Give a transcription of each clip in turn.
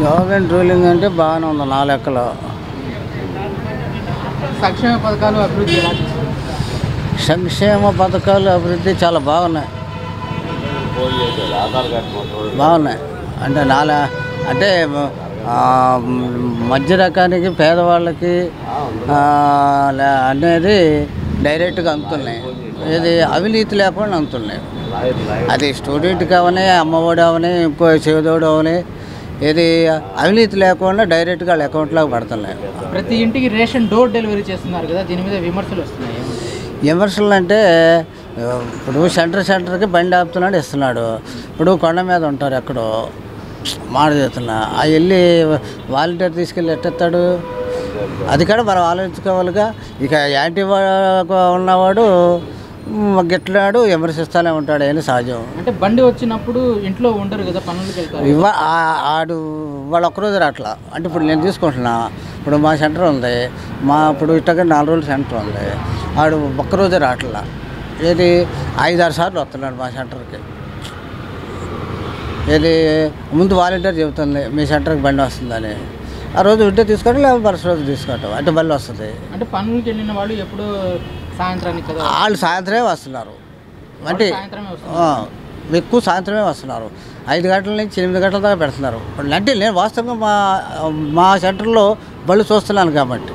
Government ruling అంటే బాగానే ఉంది నా లెక్కలో సంక్షేమ పథకాలు అభివృద్ధి ఎలా చేస్తారు సంక్షేమ పథకాలు అభివృద్ధి చాలా బాగున్నాయి బాగున్నాయి అంటే నాలా అంటే ఆ, మధ్య రకానికి పేదవాళ్ళకి ఆ, లే- అనేది డైరెక్ట్గా అందుతున్నాయి ఇది అవినీతి లేకుండా అందుతున్నాయి అది స్టూడెంట్ కావని అమ్మఒడి అవని ఇంకో చేదోడు అవని ఇది అవినీతి లేకుండా డైరెక్ట్గా వాళ్ళ అకౌంట్లోకి పడుతున్నాయి ప్రతి ఇంటికి రేషన్ డోర్ డెలివరీ చేస్తున్నారు కదా దీని మీద విమర్శలు వస్తున్నాయి విమర్శలు అంటే ఆ, ఇప్పుడు సెంటర్ సెంటర్కి బండి ఆపుతున్నాడు ఇస్తున్నాడు ఇప్పుడు కొండ మీద ఉంటారు ఎక్కడో మాట చేస్తున్నా ఆ వెళ్ళి వాలంటీర్ తీసుకెళ్ళి ఎట్టెత్తాడు అది కూడా మనం ఆలోచించుకోవాలిగా ఇక యాంటీ వా- ఉన్నవాడు మ్, గిట్లాడు విమర్శిస్తూనే ఉంటాడు అని సహజం అంటే బండి వచ్చినప్పుడు ఇంట్లో ఉండరు కదా పనులకు వెళ్తారు ఇవ్వ ఆ- ఆడు వాళ్ళు ఒక్కరోజు రాట్లా అంటే ఇప్పుడు నేను తీసుకుంటున్నా ఇప్పుడు మా సెంటర్ ఉంది మా ఇప్పుడు ఇట్టగా నాలుగు రోజులు సెంటర్ ఉంది ఆడు ఒక్కరోజే రాట్లా ఏది ఐదారు సార్లు వస్తున్నాడు మా సెంటర్కి ఏది ముందు వాలంటీర్ చెబుతుంది మీ సెంటర్కి బండి వస్తుందని ఆ రోజు ఉంటే తీసుకోవడం లేదా మరుసటి రోజు తీసుకోవటం అంటే బండి వస్తుంది అంటే పనులకు వెళ్ళిన వాళ్ళు ఎప్పుడు సాయంత్రానికి కదా వాళ్ళు సాయంత్రమే వస్తున్నారు అంటే సాయంత్రమే వస్తారు ఆ, ఎక్కువ సాయంత్రమే వస్తున్నారు ఐదు గంటల నుంచి ఎనిమిది గంటల దాకా పెడుతున్నారు అంటే నేను వాస్తవంగా మా మా సెంటర్లో బళ్ళు చూస్తున్నాను కాబట్టి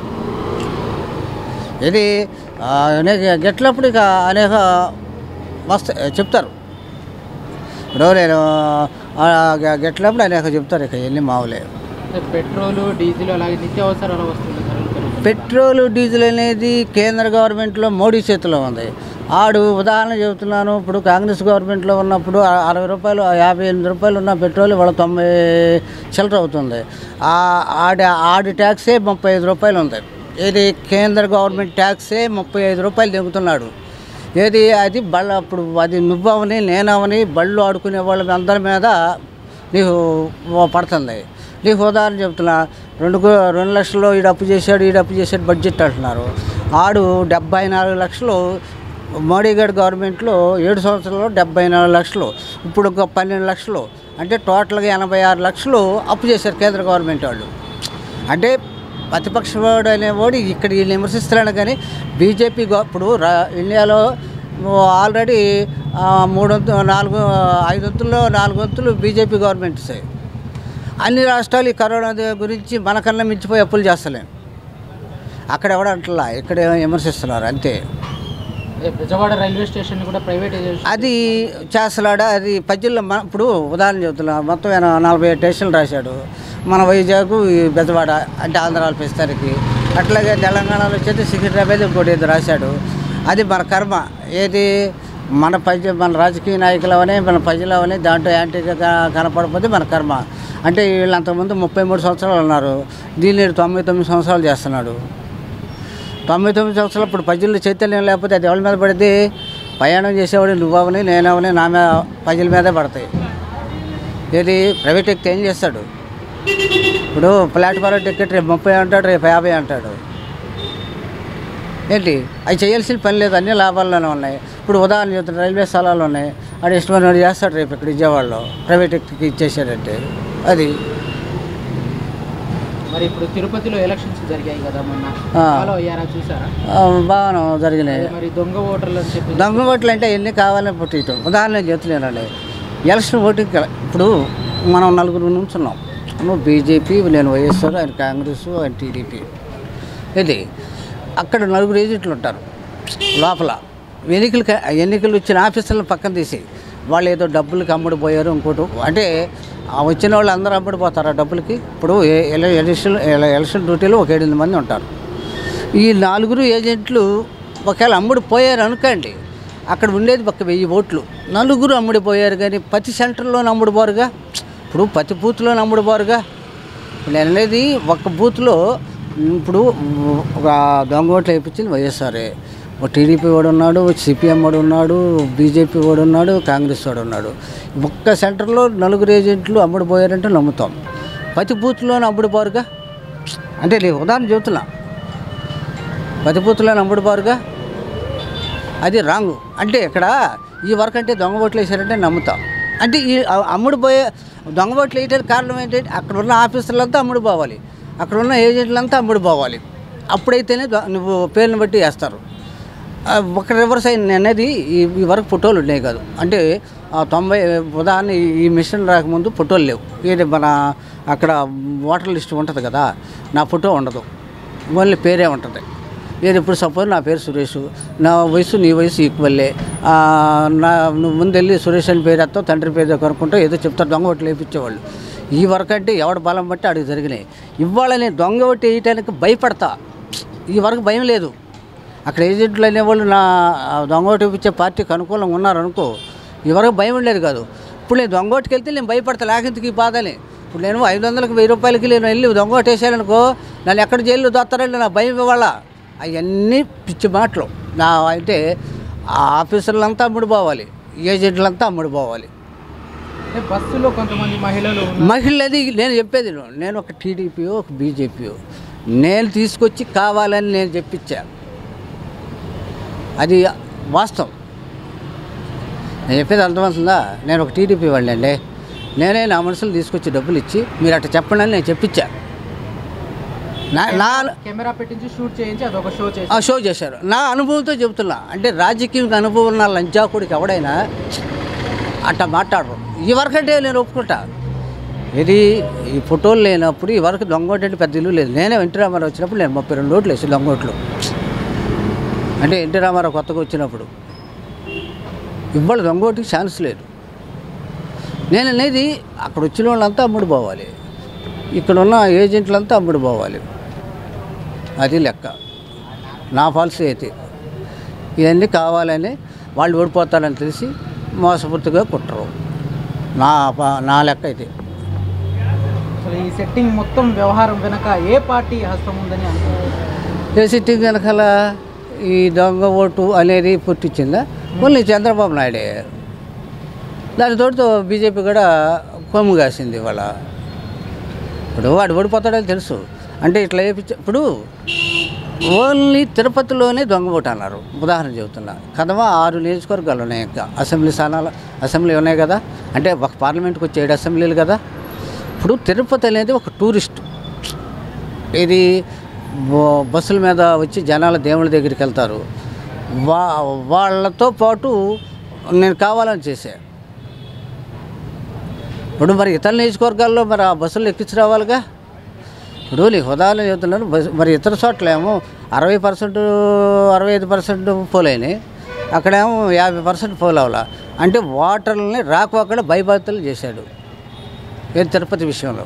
ఇది ఆ, అనేక గెట్లప్పుడు ఇక అనేక వస్తా చెప్తారు ఇప్పుడు నేను ఆ, గ- గెట్లప్పుడు అనేక చెప్తారు ఇక ఎన్ని మావులే అంటే పెట్రోలు డీజిల్ అలాగే నిత్యావసరాలు వస్తుంది ధరలు పెరుగుతున్నాయి. పెట్రోల్ డీజిల్ అనేది కేంద్ర గవర్నమెంట్లో మోడీ చేతిలో ఉంది ఆడు ఉదాహరణ చెబుతున్నాను ఇప్పుడు కాంగ్రెస్ గవర్నమెంట్లో ఉన్నప్పుడు అ- అరవై రూపాయలు యాభై ఎనిమిది రూపాయలు ఉన్న పెట్రోల్ ఇవాళ తొంభై చిల్లర అవుతుంది ఆ ఆడి ఆడి ట్యాక్సే ముప్పై ఐదు రూపాయలు ఉంది ఇది కేంద్ర గవర్నమెంట్ ట్యాక్సే ముప్పై ఐదు రూపాయలు దిగుతున్నాడు ఏది అది బళ్ళ అప్పుడు అది నువ్వవని నేనవని బళ్ళు ఆడుకునే వాళ్ళ అందరి మీద నీకు పడుతుంది నీకు ఉదాహరణ చెప్తున్నా రెండు కో- రెండు లక్షలు ఈడు అప్పు చేశాడు ఈడు అప్పు చేశాడు బడ్జెట్ అంటున్నారు ఆడు డెబ్బై నాలుగు లక్షలు మోడీ గారి గవర్నమెంట్లో ఏడు సంవత్సరాల్లో డెబ్బై నాలుగు లక్షలు ఇప్పుడు ఒక పన్నెండు లక్షలు అంటే టోటల్గా ఎనభై ఆరు లక్షలు అప్పు చేశారు కేంద్ర గవర్నమెంట్ వాళ్ళు అంటే ప్రతిపక్షవాడు అనేవాడు ఇక్కడ వీళ్ళు విమర్శిస్తున్నాడు కానీ బీజేపీ గవ- ఇప్పుడు రా ఇండియాలో ఆల్రెడీ ఆ, మూడు వంతు నాలుగు ఐదు వంతుల్లో నాలుగు వంతులు బీజేపీ గవర్నమెంట్సే అన్ని రాష్ట్రాలు ఈ కరోనా ది- గురించి మనకన్నా మించిపోయి అప్పులు చేస్తలేం అక్కడ ఎవడంటలా ఇక్కడ విమర్శిస్తున్నారు అంతే అదే బెజవాడ రైల్వే స్టేషన్ కూడా ప్రైవేటైజేషన్ అది చేస్తలాడ అది పద్యంలో మన ఇప్పుడు ఉదాహరణ చెబుతున్నా మొత్తం ఆయన నలభై ఏడు స్టేషన్లు రాశాడు మన వైజాగ్ ఈ బెజవాడ అంటే ఆంధ్రాలో పెస్తారికి అట్లాగే తెలంగాణలో వచ్చేది సికింద్రాబాద్ ఇంకోటి ఏదో రాశాడు అది మన కర్మ ఏది మన ప్రజ మన రాజకీయ నాయకులు అవని మన ప్రజలు అవని దాంట్లో యాంటీగా క- కనపడకపోతే మన కర్మ అంటే వీళ్ళు అంతకుముందు ముప్పై మూడు సంవత్సరాలు ఉన్నారు దీన్ని తొంభై తొమ్మిది సంవత్సరాలు చేస్తున్నాడు తొంభై తొమ్మిది సంవత్సరాలు ఇప్పుడు ప్రజల్లో చైతన్యం లేకపోతే అది ఎవరి మీద పడితే ప్రయాణం చేసేవాడు నువ్వవని నేనవని నా మీద ప్రజల మీదే పడతాయి ఏది ప్రైవేట్ ఎక్కితే ఏం చేస్తాడు ఇప్పుడు ప్లాట్ఫారం టికెట్ రేపు ముప్పై అంటాడు రేపు యాభై అంటాడు ఏంటి అవి చేయాల్సిన పని లేదు అన్ని లాభాల్లోనే ఉన్నాయి ఇప్పుడు ఉదాహరణ చెప్తున్నా రైల్వే స్థలాలు ఉన్నాయి అది ఇష్టమైన వాడు చేస్తాడు రేపు ఇక్కడ విజయవాడలో ప్రైవేట్ ఎక్కి ఇచ్చేసాడంటే అది మరి ఇప్పుడు తిరుపతిలో ఎలక్షన్స్ జరిగాయి కదా మొన్న ఆ. ఫాలో అయ్యారా చూసారా ఆ, బాగానే జరిగినాయి అదే మరి దొంగ ఓటర్లు అని చెప్పి దొంగ ఓట్లు అంటే ఎన్ని కావాలని పుట్టించడం ఉదాహరణ చెప్తున్నానండి ఎలక్షన్ ఓటింగ్ క- ఇప్పుడు మనం నలుగురు నుంచున్నాం నువ్వు బీజేపీ నేను వైఎస్ఆర్ ఆయన కాంగ్రెస్ ఆయన టీడీపీ ఇది అక్కడ నలుగురు ఏజెంట్లు ఉంటారు లోపల ఎన్నికలు క- ఎన్నికలు వచ్చిన ఆఫీసర్లను పక్కన తీసి వాళ్ళు ఏదో డబ్బులకి అమ్ముడుపోయారు ఇంకోటి అంటే ఆ వచ్చిన వాళ్ళు అందరూ అమ్ముడిపోతారు ఆ డబ్బులకి ఇప్పుడు ఏ- ఎల- ఎలక్షన్ ఎల- ఎలక్షన్ డ్యూటీలో ఒక ఎనిమిది మంది ఉంటారు ఈ నలుగురు ఏజెంట్లు ఒకవేళ అమ్ముడు పోయారు అనుకోండి అక్కడ ఉండేది ఒక వెయ్యి ఓట్లు నలుగురు అమ్ముడు పోయారు కానీ ప్రతి సెంటర్లో అమ్ముడు పోరుగా ఇప్పుడు ప్రతి బూత్లో అమ్ముడు పోరుగా ఇప్పుడు నేను అనేది ఒక బూత్లో ఇప్పుడు ఒక దొంగ ఓట్లు వేయించింది వైఎస్ఆర్ఏ ఒక టీడీపీ వాడు ఉన్నాడు సిపిఎం వాడు ఉన్నాడు బీజేపీ వాడు ఉన్నాడు కాంగ్రెస్ వాడు ఉన్నాడు ఒక్క సెంటర్లో నలుగురు ఏజెంట్లు అమ్ముడు పోయారంటే నమ్ముతాం ప్రతి బూత్లోనే అమ్ముడు పోరుగా అంటే నేను ఉదాహరణ చెబుతున్నా ప్రతి బూత్లో అమ్ముడు పోరుగా అది రాంగ్ అంటే ఇక్కడ ఈ వర్క్ అంటే దొంగ ఓట్లు వేసారంటే నమ్ముతాం అంటే ఈ అ- అమ్ముడు పోయే దొంగ ఓట్లు వేయడానికి కారణం ఏంటంటే అక్కడ ఉన్న ఆఫీసర్లంతా అమ్ముడు పోవాలి అక్కడ ఉన్న ఏజెంట్లంతా అమ్ముడు పోవాలి అప్పుడైతేనే దొ- నువ్వు పేరుని బట్టి వేస్తారు ఆ, ఒక రివర్స్ అయింది అనేది ఈ ఈ వరకు ఫోటోలు ఉన్నాయి కాదు అంటే ఆ తొంభై ఉదాహరణ ఈ- ఈ మిషన్ రాకముందు ఫోటోలు లేవు ఏది మన అక్కడ ఓటర్ లిస్ట్ ఉంటుంది కదా నా ఫోటో ఉండదు ఓన్లీ పేరే ఉంటుంది నేను ఇప్పుడు సపోజ్ నా పేరు సురేష్ నా వయసు నీ వయసు ఈక్వల్లే ఆ, నా నువ్వు ముందు వెళ్ళి సురేష్ అని పేరు ఎత్తావు తండ్రి పేరు కనుక్కుంటా ఏదో చెప్తారు దొంగ ఓట్లు వేయించేవాళ్ళు ఈ వరకు అంటే ఎవడ బలం బట్టి అడిగి జరిగినాయి ఇవాళ నేను దొంగ ఓటు వేయటానికి భయపడతా ఈ వరకు భయం లేదు అక్కడ ఏజెంట్లు అనేవాళ్ళు నా ఆ దొంగ ఓటు ఇచ్చే పార్టీకి అనుకూలంగా ఉన్నారనుకో ఎవరికి భయం ఉండేది కాదు ఇప్పుడు నేను దొంగ ఓటుకి వెళ్తే నేను భయపడతా లేకంతకి ఈ బాధని ఇప్పుడు నేను ఐదు వందలకి వెయ్యి రూపాయలకి నేను వెళ్ళి దొంగ ఓటు వేసాననుకో నన్ను ఎక్కడ జైల్లో దొత్తారండి నా భయం ఇవ్వాల అవన్నీ పిచ్చి మాటలు నా అయితే ఆ ఆఫీసర్లంతా అమ్ముడు పోవాలి ఏజెంట్లంతా అమ్ముడు పోవాలి అంటే బస్సులో కొంతమంది మహిళలు ఉన్నారు. మహిళది నేను చెప్పేది విను. నేను ఒక టీడీపీయో ఒక బీజేపీయో నేను తీసుకొచ్చి కావాలని నేను చెప్పించా అది వాస్తవం నేను చెప్పేది అర్థమవుతుందా నేను ఒక టీడీపీ వాళ్ళండి అండి నేనే నా మనుషులు తీసుకొచ్చి డబ్బులు ఇచ్చి మీరు అట్లా చెప్పండి అని నేను చెప్పించా నా నా కెమెరా పెట్టించి షూట్ చేయించి అదొక షో చేసి ఆ షో చేశారు నా అనుభవంతో చెబుతున్నా అంటే రాజకీయ అనుభవం ఉన్న లంచాకుడికి ఎవడైనా అట్లా మాట్లాడరు ఈ వరకంటే నేను ఒప్పుకుంటా ఇది ఈ ఫోటోలు లేనప్పుడు ఈ వరకు దొంగోటి పెద్ద ఇల్లు లేదు నేనే ఎన్టీ రామారావు వచ్చినప్పుడు నేను ముప్పై రెండు ఓట్లు వేసి దొంగోట్లు అంటే ఎన్టీ రామారావు కొత్తగా వచ్చినప్పుడు ఇవాళ దొంగోటికి ఛాన్స్ లేదు నేను అనేది అక్కడ వచ్చిన వాళ్ళంతా అమ్ముడు పోవాలి ఇక్కడ ఉన్న ఏజెంట్లంతా అమ్ముడు పోవాలి అది లెక్క నా పాలసీ అయితే ఇవన్నీ కావాలని వాళ్ళు ఓడిపోతారని తెలిసి మోసపూర్తిగా కుట్టరు నా ప- నా లెక్క అయితే అసలు ఈ సెట్టింగ్ మొత్తం వ్యవహారం వెనక ఏ పార్టీ హస్తం ఉందని అనుకుంటున్నారు ఏ సిట్టింగ్ వెనకాల ఈ దొంగ ఓటు అనేది పుట్టించిందా ఓన్లీ చంద్రబాబు నాయుడే దానితోటితో బీజేపీ కూడా కొమ్ము కాసింది ఇవాళ ఇప్పుడు వాడు ఓడిపోతాడని తెలుసు అంటే ఇట్లా వేయించ ఇప్పుడు ఓన్లీ తిరుపతిలోనే దొంగ ఓటు అన్నారు ఉదాహరణ చెబుతున్నా కదవా ఆరు నియోజకవర్గాలు ఉన్నాయి ఇంకా అసెంబ్లీ స్థానాలు అసెంబ్లీ ఉన్నాయి కదా అంటే ఒక పార్లమెంట్కి వచ్చే ఏడు అసెంబ్లీలు కదా ఇప్పుడు తిరుపతి అనేది ఒక టూరిస్ట్ ఇది బ- బస్సుల మీద వచ్చి జనాల దేవుళ్ళ దగ్గరికి వెళ్తారు వా వాళ్ళతో పాటు నేను కావాలని చేశా ఇప్పుడు మరి ఇతర నియోజకవర్గాల్లో మరి ఆ బస్సులు ఎక్కించి రావాలిగా ఇప్పుడు నీకు ఉదాహరణ చెబుతున్నాను బస్- మరి ఇతర చోట్ల ఏమో అరవై పర్సెంట్ అరవై ఐదు పర్సెంట్ పోలైనాయి అక్కడేమో యాభై పర్సెంట్ పోలవలా అంటే వాటర్ని రాకపోకుండా భయభక్తులు చేశాడు ఏది తిరుపతి విషయంలో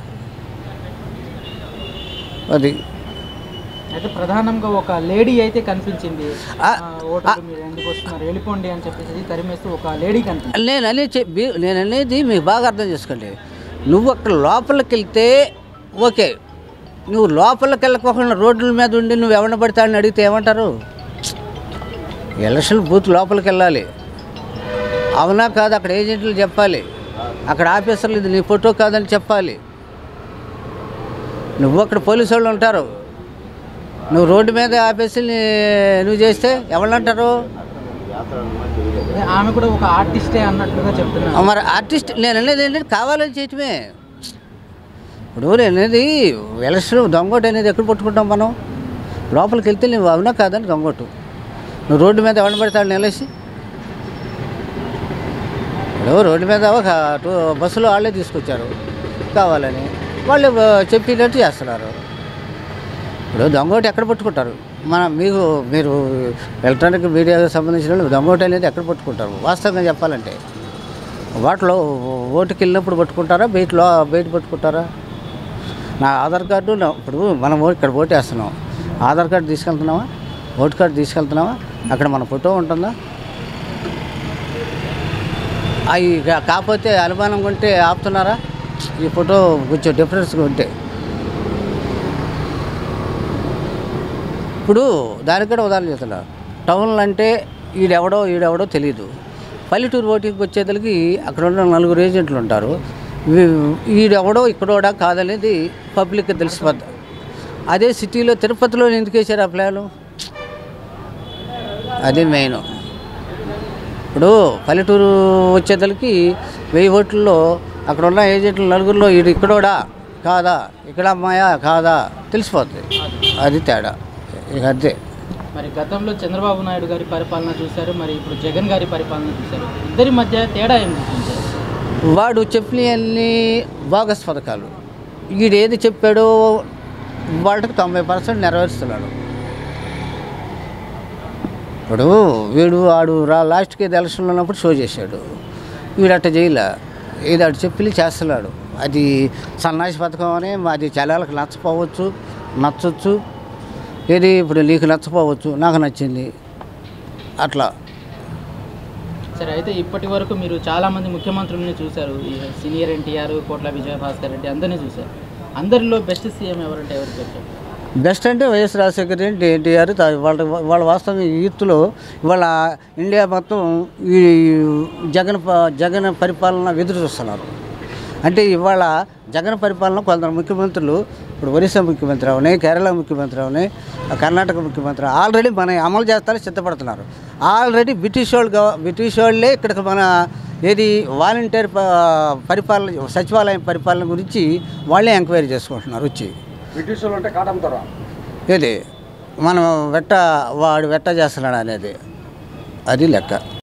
అది అయితే ప్రధానంగా ఒక లేడీ అయితే కనిపించింది ఆ, ఆ, ఓటర్లు మీరు ఎందుకు వస్తున్నారు వెళ్ళిపోండి అని చెప్పేసి తరిమేస్తూ ఒక లేడీ కనిపించింది నేను అనే చెప్పి నేను అనేది మీకు బాగా అర్థం చేసుకోండి నువ్వు అక్కడ లోపలికి వెళ్తే ఓకే నువ్వు లోపలికి వెళ్ళకోకుండా రోడ్ల మీద ఉండి నువ్వు ఎవరిని పడితే అని అడిగితే ఏమంటారు ఎలక్షన్ బూత్ లోపలికి వెళ్ళాలి అవునా కాదు అక్కడ ఏజెంట్లు చెప్పాలి అక్కడ ఆఫీసర్లు ఇది నీ ఫోటో కాదని చెప్పాలి నువ్వు అక్కడ పోలీసు వాళ్ళు ఉంటారు నువ్వు రోడ్డు మీద ఆపేసి నీ- నువ్వు చేస్తే ఎవరంటారు అదే ఆమె కూడా ఒక ఆర్టిస్టే అన్నట్లుగా చెప్తున్నారు మరి ఆర్టిస్ట్ నేను అనేది ఏంటంటే కావాలని చేయటమే ఇప్పుడు నేను అనేది ఎలక్షన్ దొంగోటు అనేది ఎక్కడ పట్టుకుంటాం మనం లోపలికి వెళ్తే నువ్వు అవునా కాదని దొంగోటు నువ్వు రోడ్డు మీద ఎవరిని పెడతాడు నిలేసి ఇప్పుడు రోడ్డు మీద ఒక టూ బస్సులో వాళ్ళే తీసుకొచ్చారు కావాలని వాళ్ళు ఆ, చెప్పినట్టు చేస్తున్నారు ఇప్పుడు దొంగోటి ఎక్కడ పట్టుకుంటారు మన మీకు మీరు ఎలక్ట్రానిక్ మీడియాకి సంబంధించిన వాళ్ళు దొంగోటి అనేది ఎక్కడ పట్టుకుంటారు వాస్తవంగా చెప్పాలంటే వాటిలో ఓటుకి వెళ్ళినప్పుడు పట్టుకుంటారా బయటలో బయట పట్టుకుంటారా నా ఆధార్ కార్డు నా- ఇప్పుడు మనం ఓ- ఇక్కడ ఓటు వేస్తున్నాం ఆధార్ కార్డు తీసుకెళ్తున్నావా ఓటు కార్డు తీసుకెళ్తున్నావా అక్కడ మన ఫోటో ఉంటుందా అవి కా- కాకపోతే అనుమానం ఉంటే ఆపుతున్నారా ఈ ఫోటో కొంచెం డిఫరెన్స్గా ఉంటే ఇప్పుడు దానికి కూడా ఉదాహరణ చెప్తున్నా టౌన్లు అంటే ఈడెవడో ఈడెవడో తెలియదు పల్లెటూరు ఓటింగ్కి వచ్చేసరికి అక్కడ ఉన్న నలుగురు ఏజెంట్లు ఉంటారు వీ- ఈడెవడో ఇక్కడోడా కాదనేది పబ్లిక్కి తెలిసిపోద్ది అదే సిటీలో తిరుపతిలో ఎందుకు వేసారు ఆ ప్లాను అది మెయిన్ ఇప్పుడు పల్లెటూరు వచ్చేతలకి వెయ్యి ఓట్లలో అక్కడ ఉన్న ఏజెంట్లు నలుగురిలో ఇది ఇక్కడోడా కాదా ఇక్కడ అమ్మాయా కాదా తెలిసిపోతుంది అది తేడా ఇక అంతే మరి గతంలో చంద్రబాబు నాయుడు గారి పరిపాలన చూశారు మరి ఇప్పుడు జగన్ గారి పరిపాలన చూశారు ఇద్దరి మధ్య తేడా ఏం చూపించారు వాడు చెప్పినవన్నీ బోగస్ పథకాలు వీడు ఏది చెప్పాడో వాళ్ళకి తొంభై పర్సెంట్ నెరవేరుస్తున్నాడు ఇప్పుడు వీడు ఆడు రా లాస్ట్కి ఏది ఎలక్షన్లో ఉన్నప్పుడు షో చేశాడు వీడు అట్ట చేయలే ఏది అటు చెప్పి చేస్తున్నాడు అది సన్నాసి పథకం అని అది జనాలకు నచ్చపోవచ్చు నచ్చొచ్చు ఏది ఇప్పుడు నీకు నచ్చపోవచ్చు నాకు నచ్చింది అట్లా సరే అయితే ఇప్పటి వరకు మీరు చాలా మంది ముఖ్యమంత్రుల్ని చూశారు ఈ సీనియర్ ఎన్టీఆర్ కోట్ల విజయభాస్కర్ రెడ్డి అందరినీ చూశారు అందరిలో బెస్ట్ సీఎం ఎవరంటే ఎవరు చెప్తారు బెస్ట్ అంటే వైఎస్ రాజశేఖర రెడ్డి ఎన్టీఆర్ తా- వాళ్ళ వాళ్ళ వాస్తవం యూత్లో ఇవాళ ఇండియా మొత్తం ఈ జగన్ ప- జగన్ పరిపాలన ఎదురు చూస్తున్నారు అంటే ఇవాళ జగన్ పరిపాలన కొందరు ముఖ్యమంత్రులు ఇప్పుడు ఒరిస్సా ముఖ్యమంత్రి అవని కేరళ ముఖ్యమంత్రి అవని కర్ణాటక ముఖ్యమంత్రి ఆల్రెడీ మన అమలు చేస్తారని సిద్ధపడుతున్నారు ఆల్రెడీ బ్రిటిష్ వాళ్ళు గవ- బ్రిటిష్ వాళ్ళే ఇక్కడికి మన ఏది వాలంటీర్ ప- పరిపాలన సచివాలయం పరిపాలన గురించి వాళ్ళే ఎంక్వైరీ చేసుకుంటున్నారు వచ్చి బ్రిటిష్ వాళ్ళు అంటే కాటంతారా ఏది మనం వెట్ట వాడు వెట్ట చేస్తున్నాడు అనేది అది లెక్క